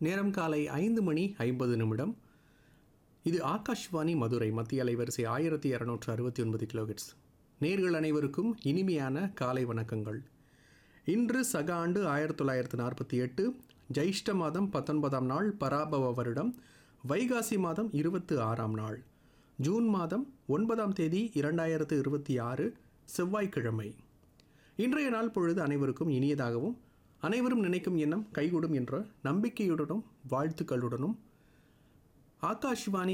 நேரம் காலை ஐந்து மணி ஐம்பது நிமிடம் இது ஆகாஷ்வாணி மதுரை மத்திய அலைவரிசை ஆயிரத்தி இரநூற்று அறுபத்தி ஒன்பது கிலோஹெட்ஸ் நேர்கள் அனைவருக்கும் இனிமையான காலை வணக்கங்கள் இன்று சக ஆண்டு ஆயிரத்தி தொள்ளாயிரத்து நாற்பத்தி எட்டு ஜெயிஷ்ட மாதம் பத்தொன்பதாம் நாள் பராபவ வருடம் வைகாசி மாதம் இருபத்து ஆறாம் நாள் ஜூன் மாதம் ஒன்பதாம் தேதி இரண்டாயிரத்து இருபத்தி ஆறு செவ்வாய்க்கிழமை இன்றைய நாள் பொழுது அனைவருக்கும் இனியதாகவும் அனைவரும் நினைக்கும் எண்ணம் கைகூடும் என்ற நம்பிக்கையுடனும் வாழ்த்துக்களுடனும் ஆகாஷ்வாணி